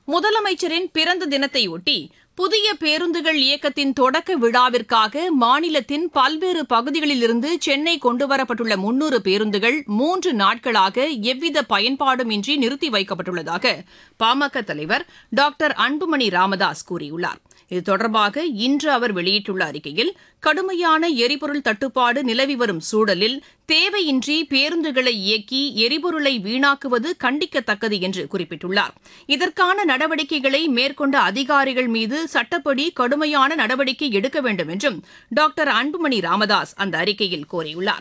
முதலமைச்சரின் பிறந்த தினத்தையொட்டி புதிய பேருந்துகள் இயக்கத்தின் தொடக்க விழாவிற்காக மாநிலத்தின் பல்வேறு பகுதிகளிலிருந்து சென்னை கொண்டுவரப்பட்டுள்ள முன்னூறு பேருந்துகள் மூன்று நாட்களாக எவ்வித பயன்பாடுமின்றி நிறுத்தி வைக்கப்பட்டுள்ளதாக பாமக தலைவர் டாக்டர் அன்புமணி ராமதாஸ் கூறியுள்ளார் இது தொடர்பாக இன்று அவர் வெளியிட்டுள்ள அறிக்கையில் கடுமையான எரிபொருள் தட்டுப்பாடு நிலவி வரும் சூழலில் தேவையின்றி பேருந்துகளை இயக்கி எரிபொருளை வீணாக்குவது கண்டிக்கத்தக்கது என்று குறிப்பிட்டுள்ளார் இதற்கான நடவடிக்கைகளை மேற்கொண்ட அதிகாரிகள் மீது சட்டப்படி கடுமையான நடவடிக்கை எடுக்க வேண்டும் என்றும் டாக்டர் அன்புமணி ராமதாஸ் அந்த அறிக்கையில் கோரியுள்ளார்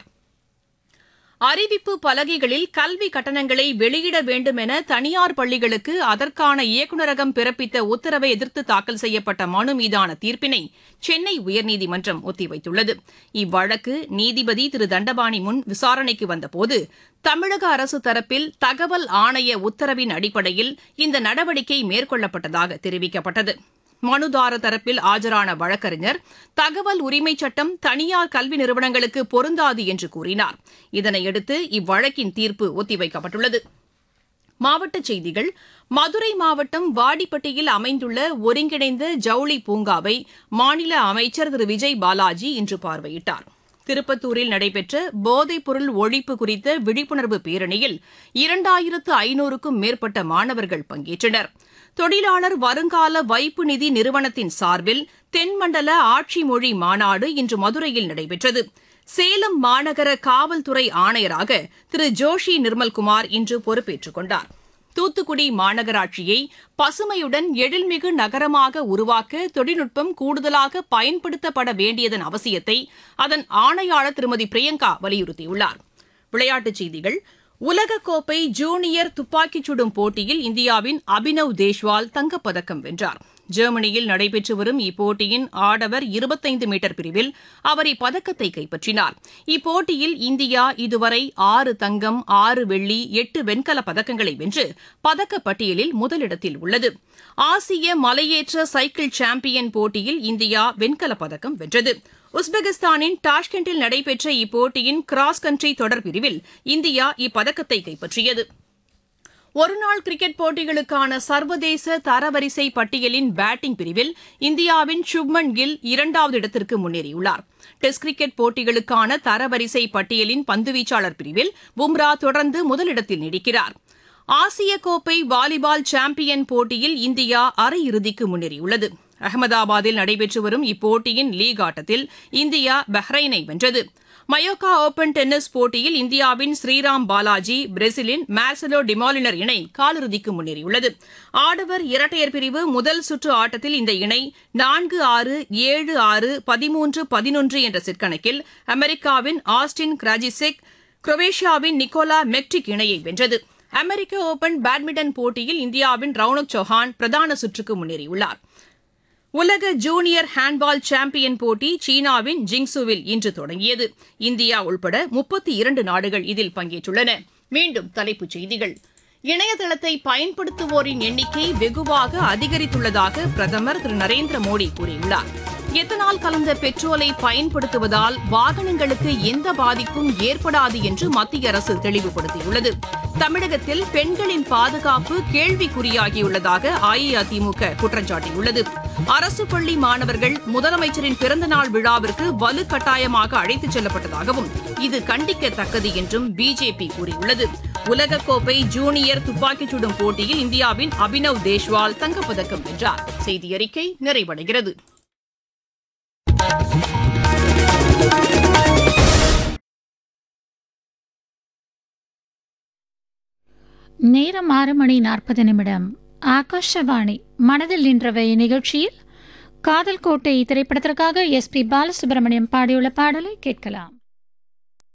அறிவிப்பு பலகைகளில் கல்வி கட்டணங்களை வெளியிட வேண்டும் என தனியார் பள்ளிகளுக்கு அதற்கான இயக்குநரகம் பிறப்பித்த உத்தரவை எதிர்த்து தாக்கல் செய்யப்பட்ட மனு மீதான தீர்ப்பினை சென்னை உயர்நீதிமன்றம் ஒத்திவைத்துள்ளது இவ்வழக்கு நீதிபதி திரு தண்டபாணி முன் விசாரணைக்கு வந்தபோது தமிழக அரசு தரப்பில் தகவல் ஆணைய உத்தரவின் அடிப்படையில் இந்த நடவடிக்கை மேற்கொள்ளப்பட்டதாக தெரிவிக்கப்பட்டது மனுதார தரப்பில் ஆஜரான வழக்கறிஞர் தகவல் உரிமைச் சட்டம் தனியார் கல்வி நிறுவனங்களுக்கு பொருந்தாது என்று கூறினார் இதனையடுத்து இவ்வழக்கின் தீர்ப்பு ஒத்திவைக்கப்பட்டுள்ளது மாவட்டச் செய்திகள் மதுரை மாவட்டம் வாடிப்பட்டியில் அமைந்துள்ள ஒருங்கிணைந்த ஜவுளி பூங்காவை மாநில அமைச்சர் திரு விஜய் பாலாஜி இன்று பார்வையிட்டார் திருப்பத்தூரில் நடைபெற்ற போதைப்பொருள் ஒழிப்பு குறித்த விழிப்புணர்வு பேரணியில் இரண்டாயிரத்து ஐநூறுக்கும் மேற்பட்ட மாணவர்கள் பங்கேற்றனர் தொழிலாளர் வருங்கால வைப்பு நிதி நிறுவனத்தின் சார்பில் தென்மண்டல ஆட்சி மொழி மாநாடு இன்று மதுரையில் நடைபெற்றது சேலம் மாநகர காவல்துறை ஆணையராக திரு ஜோஷி நிர்மல்குமார் இன்று பொறுப்பேற்றுக் கொண்டார் தூத்துக்குடி மாநகராட்சியை பசுமையுடன் எழில்மிகு நகரமாக உருவாக்க தொழில்நுட்பம் கூடுதலாக பயன்படுத்தப்பட வேண்டியதன் அவசியத்தை அதன் ஆணையாளர் திருமதி பிரியங்கா வலியுறுத்தியுள்ளார் விளையாட்டுச் செய்திகள் உலகக்கோப்பை ஜூனியர் துப்பாக்கிச் சுடும் போட்டியில் இந்தியாவின் அபினவ் தேஷ்வால் தங்கப்பதக்கம் வென்றார் ஜெர்மனியில் நடைபெற்று வரும் இப்போட்டியின் ஆடவர் இருபத்தைந்து மீட்டர் பிரிவில் அவர் இப்பதக்கத்தை கைப்பற்றினார் இப்போட்டியில் இந்தியா இதுவரை ஆறு தங்கம் ஆறு வெள்ளி எட்டு வெண்கலப் பதக்கங்களை வென்று பதக்கப்பட்டியலில் முதலிடத்தில் உள்ளது ஆசிய மலையேற்ற சைக்கிள் சாம்பியன் போட்டியில் இந்தியா வெண்கலப் பதக்கம் வென்றது உஸ்பெகிஸ்தானின் டாஷ்கெண்டில் நடைபெற்ற இப்போட்டியின் கிராஸ் கண்ட்ரி தொடர் பிரிவில் இந்தியா இப்பதக்கத்தை கைப்பற்றியது ஒருநாள் கிரிக்கெட் போட்டிகளுக்கான சர்வதேச தரவரிசை பட்டியலின் பேட்டிங் பிரிவில் இந்தியாவின் சுப்மன் கில் இரண்டாவது இடத்திற்கு முன்னேறியுள்ளார் டெஸ்ட் கிரிக்கெட் போட்டிகளுக்கான தரவரிசை பட்டியலின் பந்துவீச்சாளர் பிரிவில் பும்ரா தொடர்ந்து முதலிடத்தில் நீடிக்கிறார் ஆசிய கோப்பை வாலிபால் சாம்பியன் போட்டியில் இந்தியா அரையிறுதிக்கு முன்னேறியுள்ளது அகமதாபாத்தில் நடைபெற்று வரும் இப்போட்டியின் லீக் ஆட்டத்தில் இந்தியா பஹ்ரைனை வென்றது மயோக்கா ஓபன் டென்னிஸ் போட்டியில் இந்தியாவின் ஸ்ரீராம் பாலாஜி பிரேசிலின் மார்சலோ டிமாலினர் இணை காலிறுதிக்கு முன்னேறியுள்ளது ஆடவர் இரட்டையர் பிரிவு முதல் சுற்று ஆட்டத்தில் இந்த இணை நான்கு ஆறு ஏழு ஆறு பதிமூன்று பதினொன்று என்ற செட் கணக்கில் அமெரிக்காவின் ஆஸ்டின் கிராஜிசெக் குரோவேஷியாவின் நிக்கோலா மெக்டிக் இணையை வென்றது அமெரிக்க ஓபன் பேட்மிண்டன் போட்டியில் இந்தியாவின் ரவுனக் சௌஹான் பிரதான சுற்றுக்கு முன்னேறியுள்ளார் உலக ஜூனியர் ஹேண்ட்பால் சாம்பியன் போட்டி சீனாவின் ஜிங்சுவில் இன்று தொடங்கியது இந்தியா உள்பட முப்பத்தி இரண்டு நாடுகள் இதில் பங்கேற்றுள்ளன மீண்டும் தலைப்புச் செய்திகள் இணையதளத்தை பயன்படுத்துவோரின் எண்ணிக்கை வெகுவாக அதிகரித்துள்ளதாக பிரதமர் திரு நரேந்திர மோடி கூறியுள்ளார் எத்தனால் கலந்த பெட்ரோலை பயன்படுத்துவதால் வாகனங்களுக்கு எந்த பாதிப்பும் ஏற்படாது என்று மத்திய அரசு தெளிவுபடுத்தியுள்ளது தமிழகத்தில் பெண்களின் பாதுகாப்பு கேள்விக்குறியாகியுள்ளதாக அஇஅதிமுக குற்றம் சாட்டியுள்ளது அரசு பள்ளி மாணவர்கள் முதலமைச்சரின் பிறந்தநாள் விழாவிற்கு வலுக்கட்டாயமாக அழைத்துச் செல்லப்பட்டதாகவும் இது கண்டிக்கத்தக்கது என்றும் பிஜேபி கூறியுள்ளது உலகக்கோப்பை ஜூனியர் துப்பாக்கிச் சுடும் போட்டியில் இந்தியாவின் அபினவ் தேஷ்வால் தங்கப்பதக்கம் வென்றார் செய்தியறிக்கை நிறைவடைகிறது நேரம் ஆறு மணி நாற்பது நிமிடம் ஆகாஷவாணி மனதில் நின்றவை நிகழ்ச்சியில் காதல் கோட்டை திரைப்படத்திற்காக எஸ் பி பாலசுப்ரமணியம் பாடியுள்ள பாடலை கேட்கலாம்